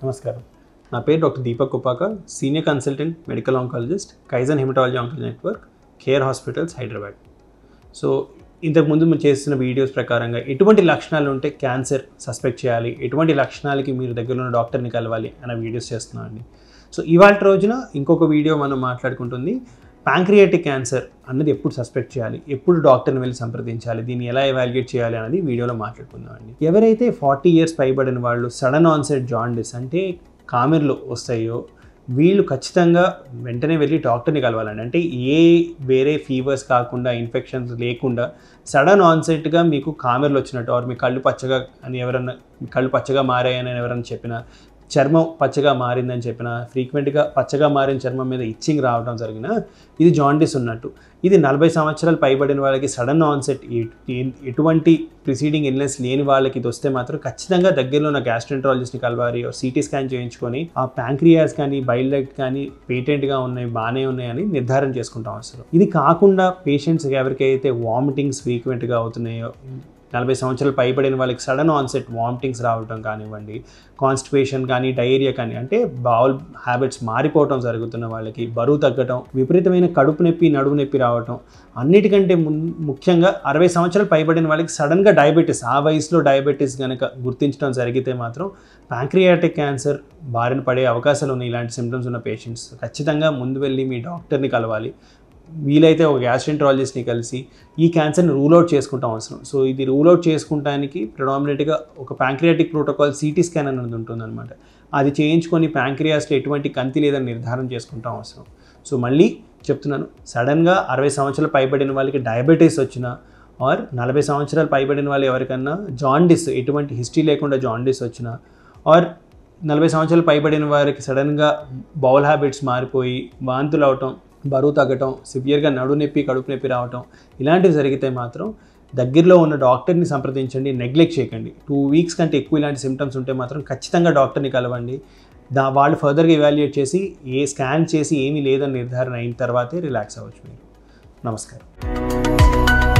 నమస్కారం నా పేరు doctor Deepak Kupakar senior consultant medical oncologist Kaizen hematology oncology network care hospitals Hyderabad so ఇంతకుముందు మేము చేస్తున్న వీడియోస్ ప్రకారంగా ఎటువంటి లక్షణాలు ఉంటే క్యాన్సర్ సస్పెక్ట్ చేయాలి ఎటువంటి లక్షణాలకి మీరు దగ్గరలో ఉన్న డాక్టర్ని కలవాలి అన్న వీడియోస్ చేస్తున్నాం అండి సో ఇవాళ రోజున ఇంకొక వీడియో మనం మాట్లాడుకుంటుంది ప్యాంక్రియాటిక్ క్యాన్సర్ అన్నది ఎప్పుడు సస్పెక్ట్ చేయాలి ఎప్పుడు డాక్టర్ని వెళ్ళి సంప్రదించాలి దీన్ని ఎలా ఎవాల్యుయేట్ చేయాలి అనేది వీడియోలో మాట్లాడుకుందాం అండి ఎవరైతే ఫార్టీ ఇయర్స్ పైబడిన వాళ్ళు సడన్ ఆన్సెట్ జాండిస్ అంటే కామెర్లు వస్తాయో వీళ్ళు ఖచ్చితంగా వెంటనే వెళ్ళి డాక్టర్ని కలవాలండి అంటే ఏ వేరే ఫీవర్స్ కాకుండా ఇన్ఫెక్షన్స్ లేకుండా సడన్ ఆన్సెట్గా మీకు కామెర్లు వచ్చినట్టు ఆర్ మీ కళ్ళు పచ్చగా అని ఎవరన్నా మీ కళ్ళు పచ్చగా మారాయని ఎవరన్నా చెప్పినా చర్మం పచ్చగా మారిందని చెప్పిన ఫ్రీక్వెంట్గా పచ్చగా మారిన చర్మం మీద ఇచ్చింగ్ రావడం జరిగిన ఇది జాండిస్ ఉన్నట్టు ఇది నలభై సంవత్సరాలు పైబడిన వాళ్ళకి సడన్ ఆన్సెట్ ఎటువంటి ప్రిసీడింగ్ ఇల్నెస్ లేని వాళ్ళకి ఇది వస్తే మాత్రం ఖచ్చితంగా దగ్గరలో ఉన్న గ్యాస్ట్రెంట్రాలజిస్ట్ని కలవాలి సిటీ స్కాన్ చేయించుకొని ఆ ప్యాంక్రియాస్ కానీ బైల్డక్ట్ కానీ పేటెంట్గా ఉన్నాయి బాగానే ఉన్నాయని నిర్ధారణ చేసుకుంటాం అవసరం ఇది కాకుండా పేషెంట్స్ ఎవరికైతే వామిటింగ్స్ ఫ్రీక్వెంట్గా అవుతున్నాయో నలభై సంవత్సరాలు పైబడిన వాళ్ళకి సడన్ ఆన్సెట్ వామిటింగ్స్ రావడం కానివ్వండి కాన్స్టిపేషన్ కానీ డయేరియా కానీ అంటే బౌల్ హ్యాబిట్స్ మారిపోవటం జరుగుతున్న వాళ్ళకి బరువు తగ్గటం విపరీతమైన కడుపు నొప్పి నడుము నొప్పి రావటం అన్నిటికంటే ముఖ్యంగా అరవై సంవత్సరాలు పైబడిన వాళ్ళకి సడన్గా డయాబెటీస్ ఆ వయసులో డయాబెటీస్ కనుక గుర్తించడం జరిగితే మాత్రం ప్యాంక్రియాటిక్ క్యాన్సర్ బారిన పడే అవకాశాలు ఉన్నాయి ఇలాంటి సిమ్టమ్స్ ఉన్న పేషెంట్స్ ఖచ్చితంగా ముందు వెళ్ళి మీ డాక్టర్ని కలవాలి వీలైతే ఒక గ్యాస్ట్రెంట్రాలజిస్ట్ని కలిసి ఈ క్యాన్సర్ని రూల్ అవుట్ చేసుకుంటాం అవసరం సో ఇది రూల్ అవుట్ చేసుకుంటానికి ప్రొడామినెంట్గా ఒక ప్యాంక్రియాటిక్ ప్రోటోకాల్ సిటీ స్కాన్ అనేది ఉంటుందన్నమాట అది చేయించుకొని ప్యాంక్రియాస్లో ఎటువంటి కంతి లేదని నిర్ధారణ చేసుకుంటాం అవసరం సో మళ్ళీ చెప్తున్నాను సడన్గా అరవై సంవత్సరాలు పైబడిన వాళ్ళకి డయాబెటీస్ వచ్చినా ఆర్ నలభై సంవత్సరాలు పైబడిన వాళ్ళు ఎవరికన్నా జాండిస్ ఎటువంటి హిస్టరీ లేకుండా జాండిస్ వచ్చినా ఆర్ నలభై సంవత్సరాలు పైబడిన వారికి సడన్గా బౌల్ హ్యాబిట్స్ మారిపోయి వాంతులు అవటం బరువు తగ్గటం సివియర్గా నడు నొప్పి కడుపు నొప్పి రావటం ఇలాంటివి జరిగితే మాత్రం దగ్గరలో ఉన్న డాక్టర్ని సంప్రదించండి నెగ్లెక్ట్ చేయకండి టూ వీక్స్ కంటే ఎక్కువ ఇలాంటి సిమ్టమ్స్ ఉంటే మాత్రం ఖచ్చితంగా డాక్టర్ని కలవండి దా వాళ్ళు ఫర్దర్గా ఇవాల్యుయేట్ చేసి ఏ స్కాన్ చేసి ఏమీ లేదని నిర్ధారణ అయిన తర్వాతే రిలాక్స్ అవ్వచ్చు మీరు నమస్కారం